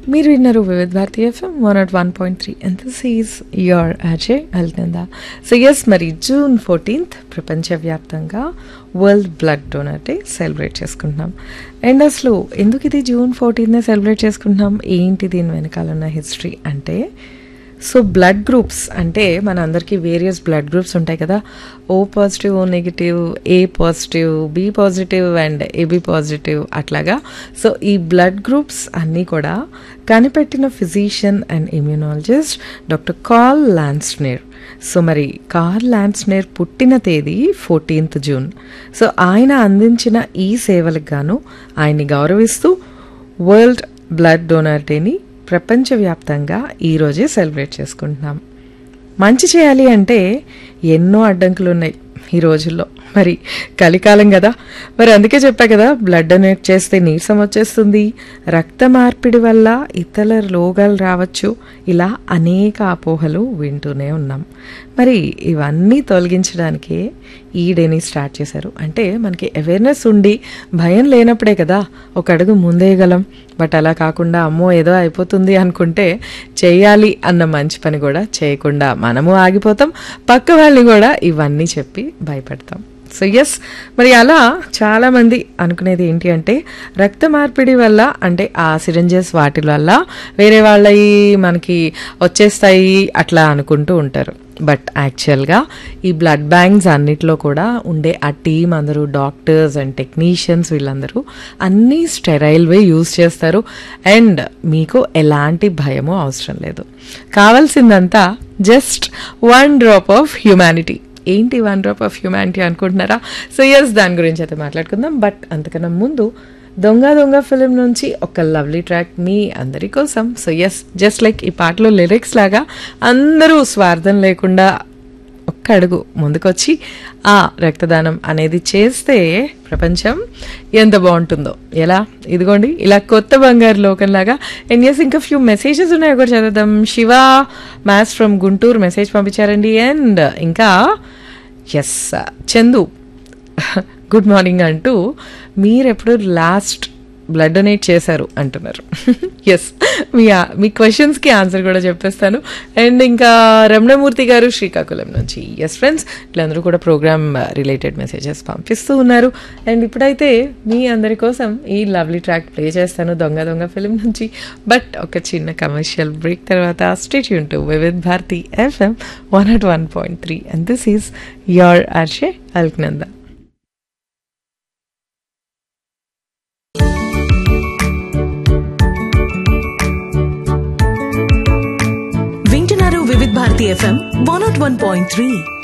మీరు విన్నారు Vividh Bharati FM one naught one point three and this is your RJ Alaknanda so yes మరి June fourteenth ప్రపంచవ్యాప్తంగా world blood donor day celebrate చేసుకుంటున్నాం and అసలు ఎందుకు ఇది జూన్ ఫోర్టీన్నే సెలబ్రేట్ చేసుకుంటున్నాం ఏంటి దీని వెనకాల ఉన్న హిస్టరీ అంటే సో బ్లడ్ గ్రూప్స్ అంటే మన అందరికీ వేరియస్ బ్లడ్ గ్రూప్స్ ఉంటాయి కదా O positive O negative A positive B positive and AB positive అట్లాగా సో ఈ బ్లడ్ గ్రూప్స్ అన్నీ కూడా కనిపెట్టిన physician and immunologist doctor Karl Landsteiner so మరి కార్ ల్యాన్స్నేర్ పుట్టిన తేదీ ఫోర్టీన్త్ జూన్ సో ఆయన అందించిన ఈ సేవలకు గాను ఆయన్ని గౌరవిస్తూ వరల్డ్ బ్లడ్ డోనర్ డేని ప్రపంచవ్యాప్తంగా ఈరోజే సెలబ్రేట్ చేసుకుంటున్నాం మంచి చేయాలి అంటే ఎన్నో అడ్డంకులు ఉన్నాయి ఈ రోజుల్లో మరి కలికాలం కదా మరి అందుకే చెప్పా కదా బ్లడ్ డొనేట్ చేస్తే నీరసం వచ్చేస్తుంది రక్త మార్పిడి వల్ల ఇతర రోగాలు రావచ్చు ఇలా అనేక అపోహలు వింటూనే ఉన్నాం మరి ఇవన్నీ తొలగించడానికే ఈ డేని స్టార్ట్ చేశారు అంటే మనకి అవేర్నెస్ ఉండి భయం లేనప్పుడే కదా ఒక అడుగు ముందేయగలం బట్ అలా కాకుండా అమ్మో ఏదో అయిపోతుంది అనుకుంటే చేయాలి అన్న మంచి పని కూడా చేయకుండా మనము ఆగిపోతాం పక్క వాళ్ళని కూడా ఇవన్నీ చెప్పి భయపెడతాం సో ఎస్ మరి అలా చాలామంది అనుకునేది ఏంటి అంటే రక్త మార్పిడి వల్ల అంటే ఆ సిరంజెస్ వాటి వల్ల వేరే వాళ్ళవి మనకి వచ్చేస్తాయి అట్లా అనుకుంటూ ఉంటారు బట్ యాక్చువల్గా ఈ బ్లడ్ బ్యాంక్స్ అన్నిట్లో కూడా ఉండే ఆ టీం అందరూ డాక్టర్స్ అండ్ టెక్నీషియన్స్ వీళ్ళందరూ అన్నీ స్టెరైల్ వే యూజ్ చేస్తారు అండ్ మీకు ఎలాంటి భయమూ అవసరం లేదు కావాల్సిందంతా just one drop of humanity ఏంటి వన్ డ్రాప్ ఆఫ్ హ్యుమానిటీ అనుకుంటున్నారా సో ఎస్ దాని గురించి అయితే మాట్లాడుకుందాం బట్ అంతకన్నా ముందు దొంగ దొంగ ఫిలిం నుంచి ఒక లవ్లీ ట్రాక్ మీ అందరి కోసం సో ఎస్ జస్ట్ లైక్ ఈ పాటలో లిరిక్స్ లాగా అందరూ స్వార్థం లేకుండా ఒక్క అడుగు ముందుకొచ్చి ఆ రక్తదానం అనేది చేస్తే ప్రపంచం ఎంత బాగుంటుందో ఎలా ఇదిగోండి ఇలా కొత్త బంగారు లోకంలాగా అండ్ ఎస్ ఇంకా ఫ్యూ మెసేజెస్ ఉన్నాయి ఒకటి చదువుదాం Shiva maths from Guntur message పంపించారండి అండ్ ఇంకా ఎస్ చందు గుడ్ మార్నింగ్ అంటూ మీరెప్పుడు లాస్ట్ బ్లడ్ డొనేట్ చేశారు అంటున్నారు ఎస్ మీ మీ క్వశ్చన్స్కి ఆన్సర్ కూడా చెప్పేస్తాను అండ్ ఇంకా రమణమూర్తి గారు శ్రీకాకుళం నుంచి ఎస్ ఫ్రెండ్స్ వీళ్ళందరూ కూడా ప్రోగ్రామ్ రిలేటెడ్ మెసేజెస్ పంపిస్తూ ఉన్నారు అండ్ ఇప్పుడైతే మీ అందరి కోసం ఈ లవ్లీ ట్రాక్ ప్లే చేస్తాను దొంగ దొంగ ఫిలిం నుంచి బట్ ఒక చిన్న కమర్షియల్ బ్రేక్ తర్వాత స్టేట్ యూన్ to Vividh Bharati FM one naught one point three and this is your RJ Alaknanda వింటున్నారు Vividh Bharati FM one naught one point three